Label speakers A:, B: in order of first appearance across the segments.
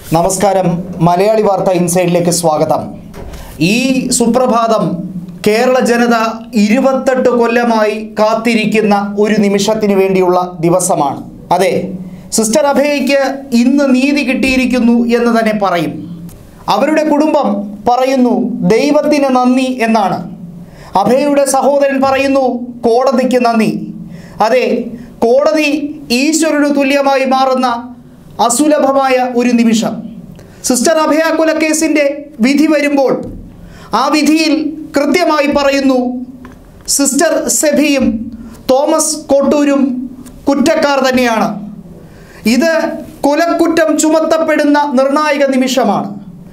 A: നമസ്കാരം മലയാളി വാർത്ത ഇൻസൈഡിലേക്ക് സ്വാഗതം ഈ സുപ്രഭാതം കേരള ജനത ഇരുപത്തെട്ട് കൊല്ലമായി കാത്തിരിക്കുന്ന ഒരു നിമിഷത്തിന് വേണ്ടിയുള്ള ദിവസമാണ് അതെ സിസ്റ്റർ അഭയയ്ക്ക് ഇന്ന് നീതി കിട്ടിയിരിക്കുന്നു എന്ന് തന്നെ പറയും അവരുടെ കുടുംബം പറയുന്നു ദൈവത്തിന് നന്ദി എന്നാണ് അഭയയുടെ സഹോദരൻ പറയുന്നു കോടതിക്ക് നന്ദി അതെ കോടതി ഈശ്വരന് തുല്യമായി മാറുന്ന അസുലഭമായ ഒരു നിമിഷം സിസ്റ്റർ അഭയ കൊലക്കേസിൻ്റെ വിധി വരുമ്പോൾ ആ വിധിയിൽ കൃത്യമായി പറയുന്നു സിസ്റ്റർ സെഫിയും തോമസ് കോട്ടൂരും കുറ്റക്കാർ തന്നെയാണ് ഇത് കൊലക്കുറ്റം ചുമത്തപ്പെടുന്ന നിർണായക നിമിഷമാണ്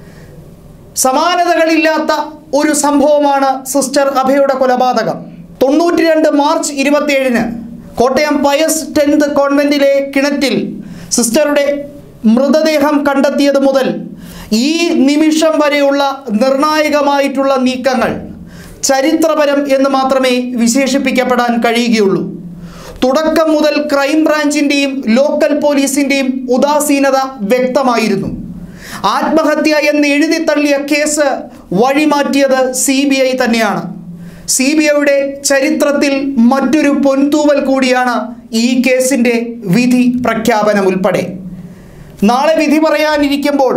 A: സമാനതകളില്ലാത്ത ഒരു സംഭവമാണ് സിസ്റ്റർ അഭയുടെ കൊലപാതകം തൊണ്ണൂറ്റി രണ്ട് മാർച്ച് ഇരുപത്തിയേഴിന് കോട്ടയം പയസ് ടെൻത്ത് കോൺവെന്റിലെ കിണറ്റിൽ സിസ്റ്ററുടെ മൃതദേഹം കണ്ടെത്തിയത് മുതൽ ഈ നിമിഷം വരെയുള്ള നിർണായകമായിട്ടുള്ള നീക്കങ്ങൾ ചരിത്രപരം എന്ന് മാത്രമേ വിശേഷിപ്പിക്കപ്പെടാൻ കഴിയുകയുള്ളൂ തുടക്കം മുതൽ ക്രൈംബ്രാഞ്ചിൻ്റെയും ലോക്കൽ പോലീസിൻ്റെയും ഉദാസീനത വ്യക്തമായിരുന്നു ആത്മഹത്യ എന്ന് എഴുതി തള്ളിയ കേസ് വഴിമാറ്റിയത് സി ബി ഐ തന്നെയാണ് സി ബി ഐയുടെ ചരിത്രത്തിൽ മറ്റൊരു പൊൻതൂവൽ കൂടിയാണ് ഈ കേസിൻ്റെ വിധി പ്രഖ്യാപനം ഉൾപ്പെടെ നാളെ വിധി പറയാനിരിക്കുമ്പോൾ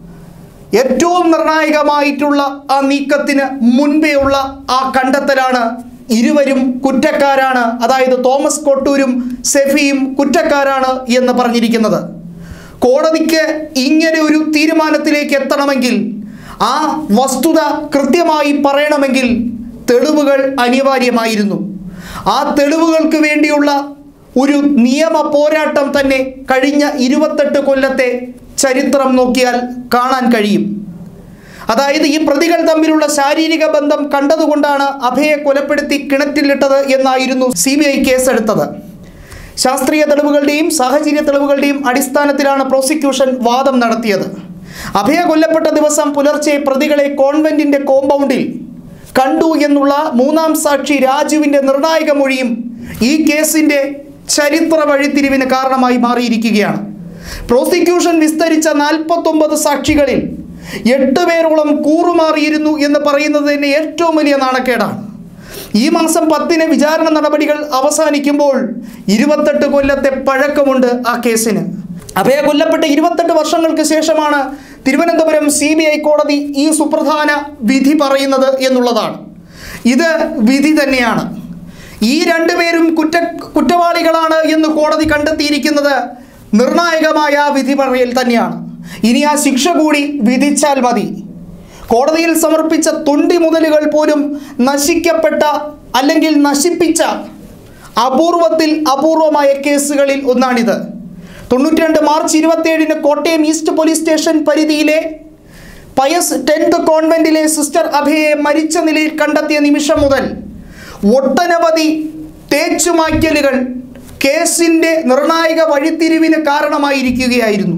A: ഏറ്റവും നിർണായകമായിട്ടുള്ള ആ നീക്കത്തിന് മുൻപേ ഉള്ള ആ കണ്ടെത്തലാണ് ഇരുവരും കുറ്റക്കാരാണ് അതായത് തോമസ് കൊട്ടൂരും സെഫിയും കുറ്റക്കാരാണ് എന്ന് പറഞ്ഞിരിക്കുന്നത് കോടതിക്ക് ഇങ്ങനെ ഒരു തീരുമാനത്തിലേക്ക് എത്തണമെങ്കിൽ ആ വസ്തുത കൃത്യമായി പറയണമെങ്കിൽ തെളിവുകൾ അനിവാര്യമായിരുന്നു ആ തെളിവുകൾക്ക് വേണ്ടിയുള്ള ഒരു നിയമ പോരാട്ടം തന്നെ കഴിഞ്ഞ ഇരുപത്തെട്ട് കൊല്ലത്തെ ചരിത്രം നോക്കിയാൽ കാണാൻ കഴിയും അതായത് ഈ പ്രതികൾ തമ്മിലുള്ള ശാരീരിക ബന്ധം കണ്ടതുകൊണ്ടാണ് അഭയെ കൊലപ്പെടുത്തി കിണറ്റിലിട്ടത് എന്നായിരുന്നു സി ബി ഐ കേസെടുത്തത് ശാസ്ത്രീയ തെളിവുകളുടെയും സാഹചര്യ തെളിവുകളുടെയും അടിസ്ഥാനത്തിലാണ് പ്രോസിക്യൂഷൻ വാദം നടത്തിയത് അഭയ കൊല്ലപ്പെട്ട ദിവസം പുലർച്ചെ പ്രതികളെ കോൺവെന്റിന്റെ കോമ്പൗണ്ടിൽ കണ്ടു എന്നുള്ള മൂന്നാം സാക്ഷി രാജുവിൻ്റെ നിർണായക മൊഴിയും ഈ കേസിൻ്റെ ചരിത്ര വഴിത്തിരിവിന് കാരണമായി മാറിയിരിക്കുകയാണ് പ്രോസിക്യൂഷൻ വിസ്തരിച്ച നാൽപ്പത്തൊമ്പത് സാക്ഷികളിൽ എട്ട് പേരോളം കൂറുമാറിയിരുന്നു എന്ന് പറയുന്നത് തന്നെ ഏറ്റവും വലിയ നാണക്കേടാണ് ഈ മാസം പത്തിന് വിചാരണ നടപടികൾ അവസാനിക്കുമ്പോൾ ഇരുപത്തെട്ട് കൊല്ലത്തെ പഴക്കമുണ്ട് ആ കേസിന് അഭയ കൊല്ലപ്പെട്ട ഇരുപത്തെട്ട് വർഷങ്ങൾക്ക് ശേഷമാണ് തിരുവനന്തപുരം സി ബി ഐ കോടതി ഈ സുപ്രധാന വിധി പറയുന്നത് എന്നുള്ളതാണ് ഇത് വിധി തന്നെയാണ് ഈ രണ്ടുപേരും കുറ്റ കുറ്റവാളികളാണ് എന്ന് കോടതി കണ്ടെത്തിയിരിക്കുന്നത് നിർണായകമായ ആ വിധി പറയൽ തന്നെയാണ് ഇനി ആ ശിക്ഷ കൂടി വിധിച്ചാൽ മതി കോടതിയിൽ സമർപ്പിച്ച തൊണ്ടി മുതലുകൾ പോലും നശിക്കപ്പെട്ട അല്ലെങ്കിൽ നശിപ്പിച്ച അപൂർവത്തിൽ അപൂർവമായ കേസുകളിൽ ഒന്നാണിത് തൊണ്ണൂറ്റി രണ്ട് മാർച്ച് ഇരുപത്തിയേഴിന് കോട്ടയം ഈസ്റ്റ് പോലീസ് സ്റ്റേഷൻ പരിധിയിലെ പയസ് ടെൻത്ത് കോൺവെന്റിലെ സിസ്റ്റർ അഭയെ മരിച്ച നിലയിൽ കണ്ടെത്തിയ നിമിഷം മുതൽ ഒട്ടനവധി തേച്ചുമായ്ക്കലുകൾ കേസിൻ്റെ നിർണായക വഴിത്തിരിവിന് കാരണമായിരിക്കുകയായിരുന്നു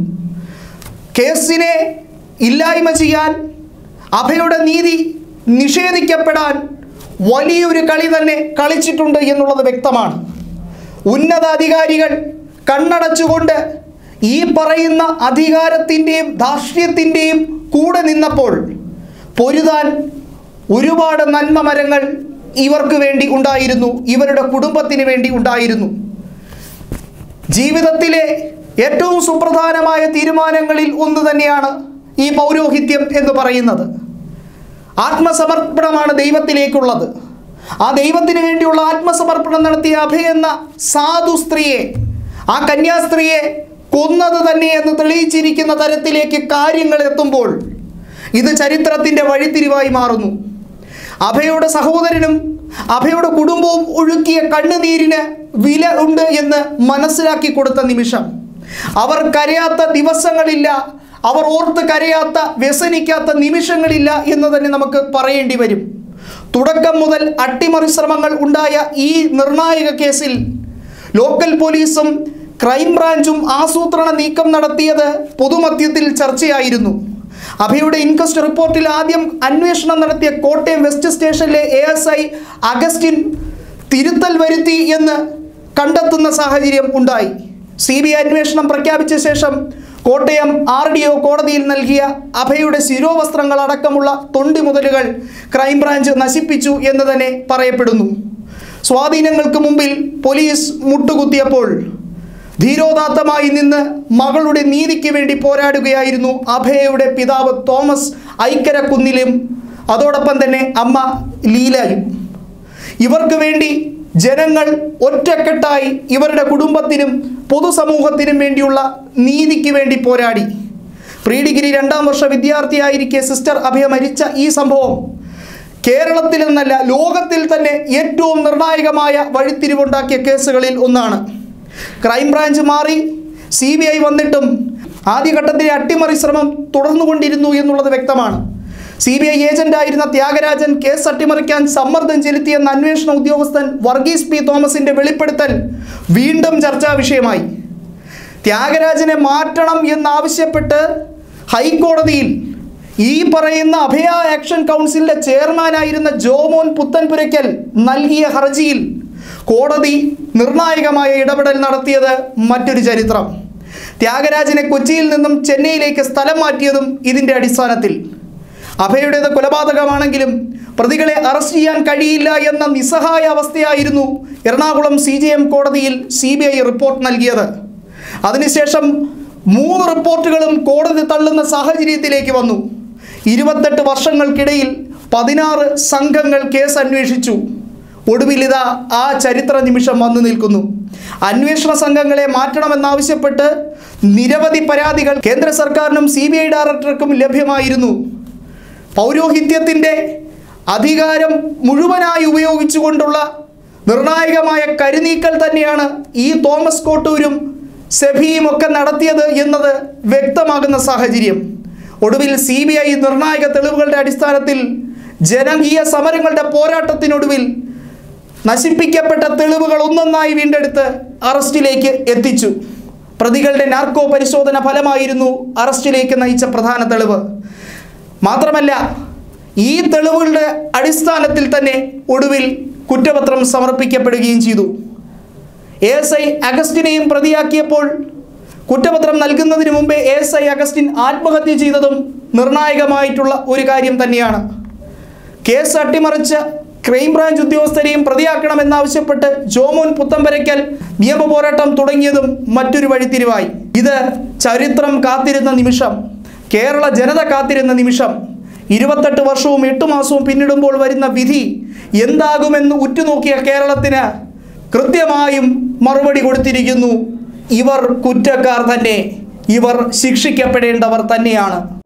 A: കേസിനെ ഇല്ലായ്മ ചെയ്യാൻ അഭയുടെ നീതി നിഷേധിക്കപ്പെടാൻ വലിയൊരു കളി തന്നെ കളിച്ചിട്ടുണ്ട് എന്നുള്ളത് വ്യക്തമാണ് ഉന്നത അധികാരികൾ കണ്ണടച്ചുകൊണ്ട് ഈ പറയുന്ന അധികാരത്തിൻ്റെയും ധാർഷ്ട്യത്തിൻ്റെയും കൂടെ നിന്നപ്പോൾ പൊരുതാൻ ഒരുപാട് നന്മ മരങ്ങൾ ഇവർക്ക് വേണ്ടി ഉണ്ടായിരുന്നു ഇവരുടെ കുടുംബത്തിന് വേണ്ടി ഉണ്ടായിരുന്നു ജീവിതത്തിലെ ഏറ്റവും സുപ്രധാനമായ തീരുമാനങ്ങളിൽ ഒന്ന് തന്നെയാണ് ഈ പൗരോഹിത്യം എന്ന് പറയുന്നത് ആത്മസമർപ്പണമാണ് ദൈവത്തിലേക്കുള്ളത് ആ ദൈവത്തിന് വേണ്ടിയുള്ള ആത്മസമർപ്പണം നടത്തിയ അഭയ എന്ന സാധു സ്ത്രീയെ ആ കന്യാസ്ത്രീയെ കൊന്നത് തന്നെ എന്ന് തെളിയിച്ചിരിക്കുന്ന തരത്തിലേക്ക് കാര്യങ്ങൾ എത്തുമ്പോൾ ഇത് ചരിത്രത്തിൻ്റെ വഴിത്തിരിവായി മാറുന്നു അഭയുടെ സഹോദരനും അഭയുടെ കുടുംബവും ഒഴുക്കിയ കണ്ണുനീരിന് വില ഉണ്ട് എന്ന് മനസ്സിലാക്കി കൊടുത്ത നിമിഷം അവർ കരയാത്ത ദിവസങ്ങളില്ല അവർ ഓർത്ത് കരയാത്ത വ്യസനിക്കാത്ത നിമിഷങ്ങളില്ല എന്ന് തന്നെ നമുക്ക് പറയേണ്ടി വരും തുടക്കം മുതൽ അട്ടിമറി ശ്രമങ്ങൾ ഉണ്ടായ ഈ നിർണായക കേസിൽ ലോക്കൽ പോലീസും ക്രൈംബ്രാഞ്ചും ആസൂത്രണ നീക്കം നടത്തിയത് പൊതുമധ്യത്തിൽ ചർച്ചയായിരുന്നു അഭയുടെ ഇൻക്വസ്റ്റ് റിപ്പോർട്ടിൽ ആദ്യം അന്വേഷണം നടത്തിയ കോട്ടയം വെസ്റ്റ് സ്റ്റേഷനിലെ എ എസ് ഐ അഗസ്റ്റിൻ തിരുത്തൽ വരുത്തി എന്ന് കണ്ടെത്തുന്ന സാഹചര്യം ഉണ്ടായി സി ബി ഐ അന്വേഷണം പ്രഖ്യാപിച്ച ശേഷം കോട്ടയം ആർ ഡി ഒ കോടതിയിൽ നൽകിയ അഭയുടെ ശിരോവസ്ത്രങ്ങൾ അടക്കമുള്ള തൊണ്ടി മുതലുകൾ ക്രൈംബ്രാഞ്ച് നശിപ്പിച്ചു എന്ന് തന്നെ പറയപ്പെടുന്നു സ്വാധീനങ്ങൾക്ക് മുമ്പിൽ പോലീസ് മുട്ടുകുത്തിയപ്പോൾ ധീരോദാത്തമായി നിന്ന് മകളുടെ നീതിക്ക് വേണ്ടി പോരാടുകയായിരുന്നു അഭയയുടെ പിതാവ് തോമസ് ഐക്കരക്കുന്നിലും അതോടൊപ്പം തന്നെ അമ്മ ലീലയും ഇവർക്ക് വേണ്ടി ജനങ്ങൾ ഒറ്റക്കെട്ടായി ഇവരുടെ കുടുംബത്തിനും പൊതുസമൂഹത്തിനും വേണ്ടിയുള്ള നീതിക്ക് വേണ്ടി പോരാടി പ്രീ ഡിഗ്രി രണ്ടാം വർഷ വിദ്യാർത്ഥിയായിരിക്കെ സിസ്റ്റർ അഭയ മരിച്ച ഈ സംഭവം കേരളത്തിൽ നിന്നല്ല ലോകത്തിൽ തന്നെ ഏറ്റവും നിർണായകമായ വഴിത്തിരിവുണ്ടാക്കിയ കേസുകളിൽ ഒന്നാണ് ക്രൈംബ്രാഞ്ച് മാറി സി ബി ഐ വന്നിട്ടും ആദ്യഘട്ടത്തിലെ അട്ടിമറി ശ്രമം തുടർന്നുകൊണ്ടിരുന്നു എന്നുള്ളത് വ്യക്തമാണ് സി ബി ഐ ഏജന്റായിരുന്ന ത്യാഗരാജൻ കേസ് അട്ടിമറിക്കാൻ സമ്മർദ്ദം ചെലുത്തിയെന്ന അന്വേഷണ ഉദ്യോഗസ്ഥൻ വർഗീസ് പി തോമസിന്റെ വെളിപ്പെടുത്തൽ വീണ്ടും ചർച്ചാ വിഷയമായി ത്യാഗരാജനെ മാറ്റണം എന്നാവശ്യപ്പെട്ട് ഹൈക്കോടതിയിൽ ഈ പറയുന്ന അഭയ ആക്ഷൻ കൗൺസിലിന്റെ ചെയർമാനായിരുന്ന ജോമോൻ പുത്തൻപുരയ്ക്കൽ നൽകിയ ഹർജിയിൽ കോടതി നിർണായകമായ ഇടപെടൽ നടത്തിയത് മറ്റൊരു ചരിത്രം ത്യാഗരാജനെ കൊച്ചിയിൽ നിന്നും ചെന്നൈയിലേക്ക് സ്ഥലം മാറ്റിയതും ഇതിൻ്റെ അടിസ്ഥാനത്തിൽ അഭയുടേത് കൊലപാതകമാണെങ്കിലും പ്രതികളെ അറസ്റ്റ് ചെയ്യാൻ കഴിയില്ല എന്ന നിസ്സഹായ അവസ്ഥയായിരുന്നു എറണാകുളം സി ജെ എം കോടതിയിൽ സി ബി ഐ റിപ്പോർട്ട് നൽകിയത് അതിനുശേഷം മൂന്ന് റിപ്പോർട്ടുകളും കോടതി തള്ളുന്ന സാഹചര്യത്തിലേക്ക് വന്നു ഇരുപത്തെട്ട് വർഷങ്ങൾക്കിടയിൽ പതിനാറ് സംഘങ്ങൾ കേസ് അന്വേഷിച്ചു ഒടുവിൽ ഇതാ ആ ചരിത്ര നിമിഷം വന്നു നിൽക്കുന്നു അന്വേഷണ സംഘങ്ങളെ മാറ്റണമെന്നാവശ്യപ്പെട്ട് നിരവധി പരാതികൾ കേന്ദ്ര സർക്കാരിനും സി ബി ഐ ഡയറക്ടർക്കും ലഭ്യമായിരുന്നു പൗരോഹിത്യത്തിൻ്റെ അധികാരം മുഴുവനായി ഉപയോഗിച്ചുകൊണ്ടുള്ള നിർണായകമായ കരുനീക്കൽ തന്നെയാണ് ഈ തോമസ് കോട്ടൂരും സെഫിയും ഒക്കെ നടത്തിയത് എന്നത് വ്യക്തമാകുന്ന സാഹചര്യം ഒടുവിൽ സി ബി ഐ നിർണായക തെളിവുകളുടെ അടിസ്ഥാനത്തിൽ ജനകീയ സമരങ്ങളുടെ പോരാട്ടത്തിനൊടുവിൽ നശിപ്പിക്കപ്പെട്ട തെളിവുകൾ ഒന്നൊന്നായി വീണ്ടെടുത്ത് അറസ്റ്റിലേക്ക് എത്തിച്ചു പ്രതികളുടെ നാർക്കോ പരിശോധന ഫലമായിരുന്നു അറസ്റ്റിലേക്ക് നയിച്ച പ്രധാന തെളിവ് മാത്രമല്ല ഈ തെളിവുകളുടെ അടിസ്ഥാനത്തിൽ തന്നെ ഒടുവിൽ കുറ്റപത്രം സമർപ്പിക്കപ്പെടുകയും ചെയ്തു എ എസ് ഐ അഗസ്റ്റിനെയും പ്രതിയാക്കിയപ്പോൾ കുറ്റപത്രം നൽകുന്നതിന് മുമ്പേ എ എസ് ഐ അഗസ്റ്റിൻ ആത്മഹത്യ ചെയ്തതും നിർണായകമായിട്ടുള്ള ഒരു കാര്യം തന്നെയാണ് കേസ് അട്ടിമറിച്ച് ക്രൈംബ്രാഞ്ച് ഉദ്യോഗസ്ഥരെയും പ്രതിയാക്കണമെന്നാവശ്യപ്പെട്ട് ജോമോൻ പുത്തമ്പരയ്ക്കൽ നിയമ പോരാട്ടം തുടങ്ങിയതും മറ്റൊരു വഴിത്തിരിവായി ഇത് ചരിത്രം കാത്തിരുന്ന നിമിഷം കേരള ജനത കാത്തിരുന്ന നിമിഷം ഇരുപത്തെട്ട് വർഷവും എട്ട് മാസവും പിന്നിടുമ്പോൾ വരുന്ന വിധി എന്താകുമെന്ന് ഉറ്റുനോക്കിയ കേരളത്തിന് കൃത്യമായും മറുപടി കൊടുത്തിരിക്കുന്നു ഇവർ കുറ്റക്കാർ തന്നെ ഇവർ ശിക്ഷിക്കപ്പെടേണ്ടവർ തന്നെയാണ്